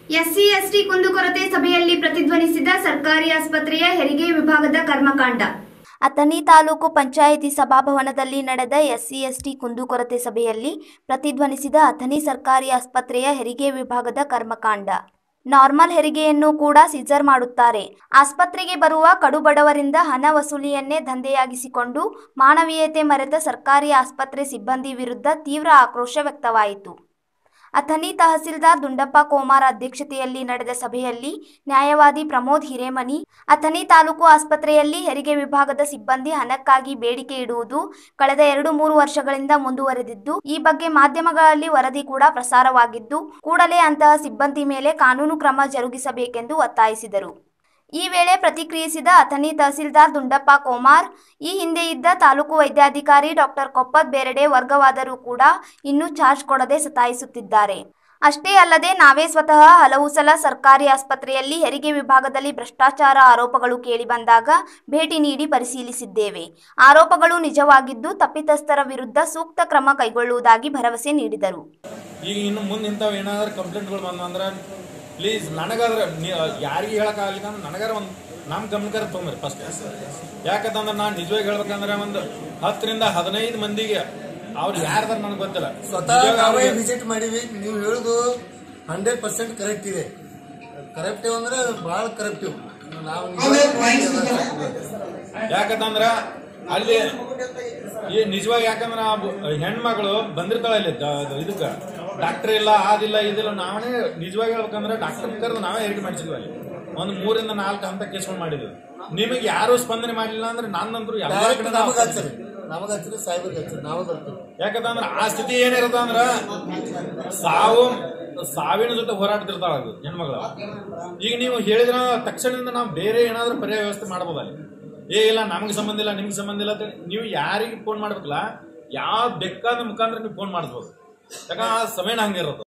SC ST ಕುಂದುಕೊರತೆ ಸಭೆಯಲ್ಲಿ ಪ್ರತಿಧ್ವನಿಸಿದ ಸರ್ಕಾರಿ ಆಸ್ಪತ್ರೆಯ ಹೆರಿಗೆ ವಿಭಾಗದ ಕರ್ಮಕಾಂಡ ಅಥಣಿ ತಾಲೂಕು ಪಂಚಾಯಿತಿ ಸಭಾಭವನದಲ್ಲಿ ನಡೆದ ಎಸ್ಸಿ ಎಸ್ಟಿ ಕುಂದುಕೊರತೆ ಸಭೆಯಲ್ಲಿ ಪ್ರತಿಧ್ವನಿಸಿದ ಅಥಣಿ ಸರ್ಕಾರಿ ಆಸ್ಪತ್ರೆಯ ಹೆರಿಗೆ ವಿಭಾಗದ ಕರ್ಮಕಾಂಡ ನಾರ್ಮಲ್ ಹೆರಿಗೆಯನ್ನು ಕೂಡ ಸಿಜರ್ ಮಾಡುತ್ತಾರೆ ಆಸ್ಪತ್ರೆಗೆ ಬರುವ ಕಡುಬಡವರಿಂದ ಹಣ ವಸೂಲಿಯನ್ನೇ ದಂಧೆಯಾಗಿಸಿಕೊಂಡು ಮಾನವೀಯತೆ ಮರೆತ ಸರ್ಕಾರಿ ಆಸ್ಪತ್ರೆ ಸಿಬ್ಬಂದಿ ವಿರುದ್ಧ ತೀವ್ರ ಆಕ್ರೋಶ ವ್ಯಕ್ತವಾಯಿತು ಅಥಣಿ ತಹಸೀಲ್ದಾರ್ ದುಂಡಪ್ಪ ಕೋಮಾರ ಅಧ್ಯಕ್ಷತೆಯಲ್ಲಿ ನಡೆದ ಸಭೆಯಲ್ಲಿ ನ್ಯಾಯವಾದಿ ಪ್ರಮೋದ್ ಹಿರೇಮನಿ ಅಥಣಿ ತಾಲೂಕು ಆಸ್ಪತ್ರೆಯಲ್ಲಿ ಹೆರಿಗೆ ವಿಭಾಗದ ಸಿಬ್ಬಂದಿ ಹಣಕ್ಕಾಗಿ ಬೇಡಿಕೆ ಇಡುವುದು ಕಳೆದ ಎರಡು ಮೂರು ವರ್ಷಗಳಿಂದ ಮುಂದುವರೆದಿದ್ದು ಈ ಬಗ್ಗೆ ಮಾಧ್ಯಮಗಳಲ್ಲಿ ವರದಿ ಕೂಡ ಪ್ರಸಾರವಾಗಿದ್ದು ಕೂಡಲೇ ಅಂತಹ ಸಿಬ್ಬಂದಿ ಮೇಲೆ ಕಾನೂನು ಕ್ರಮ ಜರುಗಿಸಬೇಕೆಂದು ಒತ್ತಾಯಿಸಿದರು ಈ ವೇಳೆ ಪ್ರತಿಕ್ರಿಯಿಸಿದ ಅಥಣಿ ತಹಸೀಲ್ದಾರ್ ದುಂಡಪ್ಪ ಕೋಮಾರ್ ಈ ಹಿಂದೆ ಇದ್ದ ತಾಲೂಕು ವೈದ್ಯಾಧಿಕಾರಿ ಡಾಕ್ಟರ್ ಕೊಪ್ಪದ್ ಬೇರೆಡೆ ವರ್ಗವಾದರೂ ಕೂಡ ಇನ್ನೂ ಚಾರ್ಜ್ ಕೊಡದೆ ಸತಾಯಿಸುತ್ತಿದ್ದಾರೆ ಅಷ್ಟೇ ಅಲ್ಲದೆ ನಾವೇ ಸ್ವತಃ ಹಲವು ಸಲ ಸರ್ಕಾರಿ ಆಸ್ಪತ್ರೆಯಲ್ಲಿ ಹೆರಿಗೆ ವಿಭಾಗದಲ್ಲಿ ಭ್ರಷ್ಟಾಚಾರ ಆರೋಪಗಳು ಕೇಳಿಬಂದಾಗ ಭೇಟಿ ನೀಡಿ ಪರಿಶೀಲಿಸಿದ್ದೇವೆ ಆರೋಪಗಳು ನಿಜವಾಗಿದ್ದು ತಪ್ಪಿತಸ್ಥರ ವಿರುದ್ಧ ಸೂಕ್ತ ಕ್ರಮ ಕೈಗೊಳ್ಳುವುದಾಗಿ ಭರವಸೆ ನೀಡಿದರು ಈಗ ಇನ್ನು ಮುಂದೆ ಇಂಥವು ಏನಾದ್ರು ಕಂಪ್ಲೇಂಟ್ಗಳು ಬಂದು ಅಂದ್ರೆ ಪ್ಲೀಸ್ ನನಗಾದ್ರೆ ಯಾರಿಗೆ ಹೇಳಕ್ಕಾಗಲಿಲ್ಲ ಅಂದ್ರೆ ನನಗಾರ ಒಂದು ನಮ್ಮ ಗಮನಕಾರ ತೊಗೊಂಬರಿ ಫಸ್ಟ್ ಯಾಕಂತಂದ್ರೆ ನಾನು ನಿಜವಾಗಿ ಹೇಳ್ಬೇಕಂದ್ರೆ ಒಂದು ಹತ್ತರಿಂದ ಹದಿನೈದು ಮಂದಿಗೆ ಅವ್ರು ಯಾರ್ದಾರ ನನಗೆ ಗೊತ್ತಿಲ್ಲ ಸ್ವತಃ ನಿಜವಾಗಿ ನಾವೇ ಅವ್ರಿಗೆ- ವಿಸಿಟ್ ಮಾಡಿವಿ ನೀವು ಹೇಳುದು ಹಂಡ್ರೆಡ್ ಪರ್ಸೆಂಟ್ ಕರೆಕ್ಟ್ ಇದೆ ಕರೆಕ್ಟಿವ್ ಅಂದ್ರೆ ಬಹಳ ಕರೆಕ್ಟಿವ್ ನಾವು ಯಾಕಂತಂದ್ರ ಅಲ್ಲಿ ಈ ನಿಜವಾಗಿ ಯಾಕಂದ್ರ ಆ ಬ- ಹೆಣ್ಮಗಳು ಬಂದಿರ್ತಾಳೆ ಇಲ್ಲಿ ದ- ಇದಕ್ಕ ಡಾಕ್ಟರ್ ಇಲ್ಲ ಅದಿಲ್ಲ ಇದಿಲ್ಲ ನಾವೇ ನಿಜವಾಗಿ ಹೇಳ್ಬೇಕಂದ್ರೆ ಡಾಕ್ಟರ್ ಕರೆದು ನಾವೇ ಹೆರಿಗೆ ಮಾಡಿಸಿದ್ವಿ ಅಲ್ಲಿ ಒಂದು ಮೂರಿಂದ ನಾಲ್ಕು ಹಂತ ಕೇಸ್ಗಳು ಮಾಡಿದ್ವಿ ನಿಮಗೆ ಯಾರು ಸ್ಪಂದನೆ ಮಾಡಲಿಲ್ಲ ಅಂದ್ರೆ ನನ್ನಂದ್ರು ಎಲ್ಲ ಡೈರೆಕ್ಟ್ ಕಡೆ ನಮಗ ನಾವು- ಹಚ್ಚರಿ ನಮಗ ಹಚ್ಚರಿ ಸಾಹೇಬ್ರಿಗೆ ಹಚ್ಚರಿ ನಾವು ಬರ್ತೀವಿ ಯಾಕಂತಂದ್ರ ಆ ಸ್ಥಿತಿ ಏನಿರುತ್ತೆ ಅಂದ್ರ ಸಾವು ಸಾವಿನ ಜೊತೆ ಹೋರಾಡ್ತಿರ್ತಾವ ಅದು ಹೆಣ್ಮಗಳು ಈಗ ನೀವು ಹೇಳಿದ್ರ ತಕ್ಷಣದಿಂದ ನಾವು ಬೇರೆ ಏನಾದ್ರೂ ಪರ್ಯಾಯ ವ್ಯವಸ್ಥೆ ಮಾಡ್ಬೋದಲ್ಲಿ ಏ ಇಲ್ಲ ನಮಗೆ ಸಂಬಂಧ ಇಲ್ಲ ನಿಮ್ಗೆ ಸಂಬಂಧ ಇಲ್ಲ ಅಂತ ನೀವು ಯಾರಿಗೆ ಫೋನ್ ಮಾಡ್ಬೇಕಲ್ಲ ಯಾವ ಬೇಕಾದ ಮುಖಾಂತರ ನೀವು ಫೋನ್ ಮಾಡಿಸ್ಬೋದು ಯಾಕಂದ್ರೆ ಆ ಸಮಯನ ಹಂಗಿರೋದು